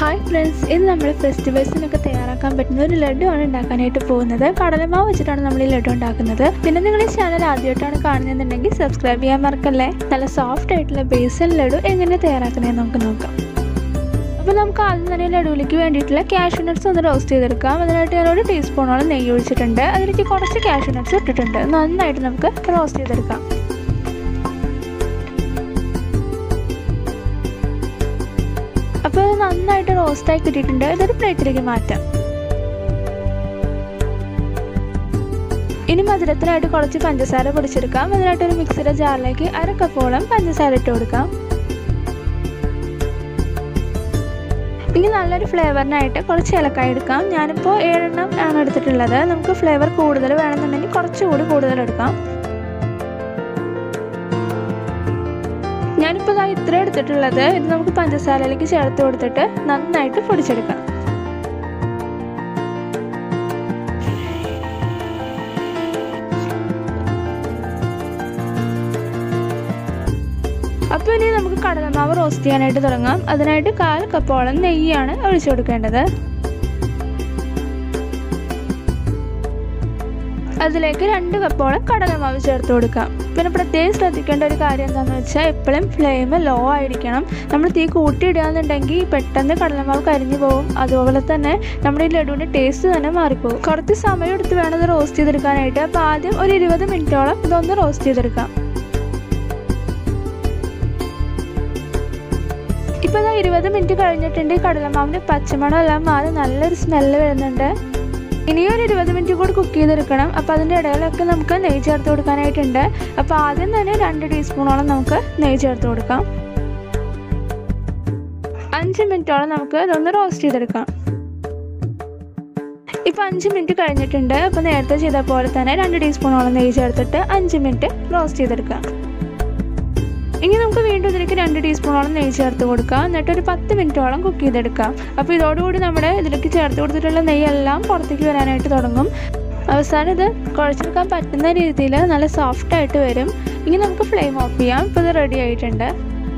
hi friends ഇന്ന് നമ്മൾ ഫെസ്റ്റിവൽസിനൊക്കെ തയ്യാറാക്കാൻ പറ്റുന്ന ഒരു ലഡു ആണ് ഉണ്ടാക്കാനായിട്ട് പോകുന്നത് കടലമാവ് വെച്ചിട്ടാണ് നമ്മൾ ഈ ലഡു ഉണ്ടാക്കുന്നത് പിന്നെ നിങ്ങൾ ഈ ചാനൽ ആദ്യമായിട്ടാണ് കാണുന്നതെന്നുണ്ടെങ്കിൽ സബ്സ്ക്രൈബ് ചെയ്യാൻ മറക്കല്ലേ നല്ല സോഫ്റ്റ് ആയിട്ടുള്ള ബേസൻ ലഡു എങ്ങനെ തയ്യാറാക്കണമെന്ന് നമുക്ക് നോക്കാം അപ്പോൾ നമുക്ക് ആദ്യം തന്നെ ലഡുവിലേക്ക് വേണ്ടിയിട്ടുള്ള കാഷ്യൂ നട്ട്സ് ഒന്ന് റോസ്റ്റ് ചെയ്തെടുക്കാം അതിനായിട്ട് ഞാൻ ഒരു ടീസ്പൂണോളം നെയ്യ് ഒഴിച്ചിട്ടുണ്ട് അതിലേക്ക് കുറച്ച് കാഷ്യൂ നട്ട്സ് ഇട്ടിട്ടുണ്ട് നന്നായിട്ട് നമുക്ക് റോസ്റ്റ് ചെയ്തെടുക്കാം അപ്പോൾ ഇത് നന്നായിട്ട് റോസ്റ്റായി കിട്ടിയിട്ടുണ്ട് ഇതൊരു പ്ലേറ്റിലേക്ക് മാറ്റാം ഇനി മധുരത്തിനായിട്ട് കുറച്ച് പഞ്ചസാര പൊടിച്ചെടുക്കാം അതിനായിട്ട് ഒരു മിക്സിയുടെ ജാറിലേക്ക് അര കപ്പോളം പഞ്ചസാര ഇട്ട് കൊടുക്കാം ഇനി നല്ലൊരു ഫ്ലേവറിനായിട്ട് കുറച്ച് ഏലക്കായ എടുക്കാം ഞാനിപ്പോൾ ഏഴെണ്ണം ആണ് എടുത്തിട്ടുള്ളത് നമുക്ക് ഫ്ലേവർ കൂടുതൽ വേണമെന്നുണ്ടെങ്കിൽ കുറച്ചുകൂടി കൂടുതൽ എടുക്കാം ഞാനിപ്പോൾ ഇതാ ഇത്ര എടുത്തിട്ടുള്ളത് ഇത് നമുക്ക് പഞ്ചസാരയിലേക്ക് ചേർത്ത് കൊടുത്തിട്ട് നന്നായിട്ട് പൊടിച്ചെടുക്കാം അപ്പോൾ ഇനി നമുക്ക് കടലമാവ് റോസ്റ്റ് ചെയ്യാനായിട്ട് തുടങ്ങാം അതിനായിട്ട് കാൽ കപ്പോളം നെയ്യാണ് ഒഴിച്ചു കൊടുക്കേണ്ടത് അതിലേക്ക് രണ്ട് കപ്പോളം കടലമാവ് ചേർത്ത് കൊടുക്കാം പിന്നെ പ്രത്യേകം ശ്രദ്ധിക്കേണ്ട ഒരു കാര്യം എന്താണെന്ന് വെച്ചാൽ എപ്പോഴും ഫ്ലെയിം ലോ ആയിരിക്കണം നമ്മൾ തീ കൂട്ടിയിടുകയെന്നുണ്ടെങ്കിൽ പെട്ടെന്ന് കടലമാവ് കരിഞ്ഞു പോകും അതുപോലെ തന്നെ നമ്മുടെ ഈ ലഡുവിൻ്റെ ടേസ്റ്റ് തന്നെ മാറിപ്പോകും കുറച്ച് സമയം എടുത്ത് വേണം ഇത് റോസ്റ്റ് ചെയ്തെടുക്കാനായിട്ട് അപ്പോൾ ആദ്യം ഒരു ഇരുപത് മിനിറ്റോളം ഇതൊന്ന് റോസ്റ്റ് ചെയ്തെടുക്കാം ഇപ്പോൾ ഇതാ ഇരുപത് മിനിറ്റ് കഴിഞ്ഞിട്ടുണ്ട് കടലമാവിൻ്റെ പച്ചമണം എല്ലാം മാറി നല്ലൊരു സ്മെല്ല് വരുന്നുണ്ട് ഇനിയും ഒരു ഇരുപത് മിനിറ്റ് കൂടി കുക്ക് ചെയ്തെടുക്കണം അപ്പോൾ അതിൻ്റെ ഇടയിലൊക്കെ നമുക്ക് നെയ്യ് ചേർത്ത് കൊടുക്കാനായിട്ടുണ്ട് അപ്പോൾ ആദ്യം തന്നെ രണ്ട് ടീസ്പൂണോളം നമുക്ക് നെയ്യ് ചേർത്ത് കൊടുക്കാം അഞ്ച് മിനിറ്റോളം നമുക്ക് ഇതൊന്ന് റോസ്റ്റ് ചെയ്തെടുക്കാം ഇപ്പോൾ അഞ്ച് മിനിറ്റ് കഴിഞ്ഞിട്ടുണ്ട് അപ്പോൾ നേരത്തെ ചെയ്ത പോലെ തന്നെ രണ്ട് ടീസ്പൂണോളം നെയ്യ് ചേർത്തിട്ട് അഞ്ച് മിനിറ്റ് റോസ്റ്റ് ചെയ്തെടുക്കാം ഇനി നമുക്ക് വീണ്ടും ഇതിലേക്ക് രണ്ട് ടീസ്പൂണോളം നെയ്യ് ചേർത്ത് കൊടുക്കാം എന്നിട്ട് ഒരു പത്ത് മിനിറ്റോളം കുക്ക് ചെയ്തെടുക്കാം അപ്പോൾ ഇതോടുകൂടി നമ്മുടെ ഇതിലേക്ക് ചേർത്ത് കൊടുത്തിട്ടുള്ള നെയ്യെല്ലാം പുറത്തേക്ക് വരാനായിട്ട് തുടങ്ങും അവസാനം ഇത് കുഴച്ചെടുക്കാൻ പറ്റുന്ന രീതിയിൽ നല്ല സോഫ്റ്റ് ആയിട്ട് വരും ഇനി നമുക്ക് ഫ്ലെയിം ഓഫ് ചെയ്യാം ഇപ്പോൾ ഇത് റെഡി ആയിട്ടുണ്ട്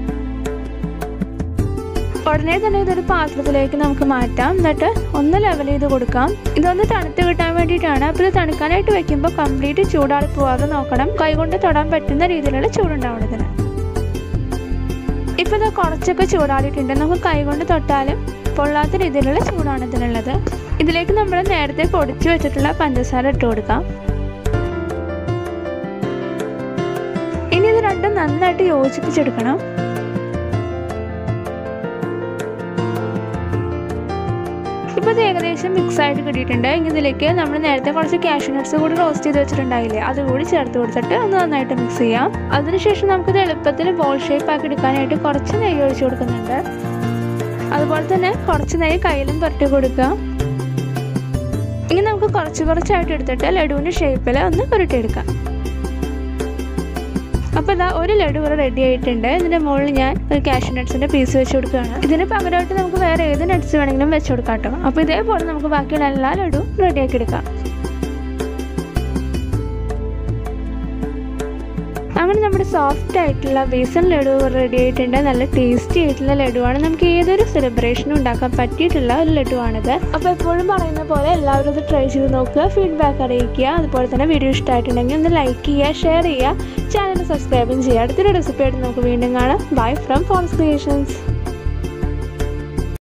ഉടനെ തന്നെ ഇതൊരു പാത്രത്തിലേക്ക് നമുക്ക് മാറ്റാം എന്നിട്ട് ഒന്ന് ലെവൽ ചെയ്ത് കൊടുക്കാം ഇതൊന്ന് തണുത്ത് കിട്ടാൻ വേണ്ടിയിട്ടാണ് അപ്പോൾ ഇത് തണുക്കാനായിട്ട് വെക്കുമ്പോൾ കംപ്ലീറ്റ് ചൂടാറി പോവാതെ നോക്കണം കൈകൊണ്ട് തൊടാൻ പറ്റുന്ന രീതിയിലുള്ള ചൂടുണ്ടാവുന്നതിന് ഇപ്പോൾ ഇത് കുറച്ചൊക്കെ ചൂടാറിയിട്ടുണ്ട് നമുക്ക് കൈകൊണ്ട് തൊട്ടാലും പൊള്ളാത്ത രീതിയിലുള്ള ചൂടാണ് ഇതിനുള്ളത് ഇതിലേക്ക് നമ്മൾ നേരത്തെ പൊടിച്ചു വെച്ചിട്ടുള്ള പഞ്ചസാര ഇട്ട് കൊടുക്കാം ഇനി ഇത് രണ്ടും നന്നായിട്ട് യോജിപ്പിച്ചെടുക്കണം ഇപ്പോൾ ഇത് ഏകദേശം മിക്സ് ആയിട്ട് കിട്ടിയിട്ടുണ്ട് ഇനി ഇതിലേക്ക് നമ്മൾ നേരത്തെ കുറച്ച് കാഷ്യൂ നട്ട്സ് കൂടി റോസ്റ്റ് ചെയ്ത് വെച്ചിട്ടുണ്ടായില്ലേ അതുകൂടി ചേർത്ത് കൊടുത്തിട്ട് ഒന്ന് നന്നായിട്ട് മിക്സ് ചെയ്യാം അതിനുശേഷം നമുക്കിത് എളുപ്പത്തിൽ ബോൾ ഷേപ്പ് ആക്കി എടുക്കാനായിട്ട് കുറച്ച് നെയ്യ് ഒഴിച്ചു കൊടുക്കുന്നുണ്ട് അതുപോലെ തന്നെ കുറച്ച് നെയ്യ് കയ്യിലും പുരട്ടി കൊടുക്കുക ഇനി നമുക്ക് കുറച്ച് കുറച്ചായിട്ട് എടുത്തിട്ട് ലഡുവിൻ്റെ ഷേപ്പിൽ ഒന്ന് പുരട്ടിയെടുക്കാം അപ്പോൾ ഇതാ ഒരു ലഡു ഇവിടെ റെഡി ആയിട്ടുണ്ട് ഇതിൻ്റെ മുകളിൽ ഞാൻ ഒരു കാഷ്യൂ നട്ട്സിൻ്റെ പീസ് വെച്ച് കൊടുക്കുകയാണ് ഇതിന് പകരമായിട്ട് നമുക്ക് വേറെ ഏത് നട്ട്സ് വേണമെങ്കിലും വെച്ച് കൊടുക്കാം കേട്ടോ അപ്പോൾ ഇതേപോലെ നമുക്ക് ബാക്കിയുള്ള എല്ലാ ലഡുവും റെഡിയാക്കി എടുക്കാം അങ്ങനെ നമ്മുടെ സോഫ്റ്റ് ആയിട്ടുള്ള ബേസൻ ലഡു റെഡി ആയിട്ടുണ്ട് നല്ല ടേസ്റ്റി ആയിട്ടുള്ള ലഡുവാണ് നമുക്ക് ഏതൊരു സെലിബ്രേഷനും ഉണ്ടാക്കാൻ പറ്റിയിട്ടുള്ള ഒരു ലഡുവാണിത് അപ്പോൾ എപ്പോഴും പറയുന്ന പോലെ എല്ലാവരും ഇത് ട്രൈ ചെയ്ത് നോക്കുക ഫീഡ്ബാക്ക് അറിയിക്കുക അതുപോലെ തന്നെ വീഡിയോ ഇഷ്ടമായിട്ടുണ്ടെങ്കിൽ ഒന്ന് ലൈക്ക് ചെയ്യുക ഷെയർ ചെയ്യുക ചാനൽ സബ്സ്ക്രൈബും ചെയ്യുക അടുത്തൊരു റെസിപ്പി ആയിട്ട് നമുക്ക് വീണ്ടും കാണാം ബൈ ഫ്രം ഫോൺസ് ക്രിയേഷൻസ്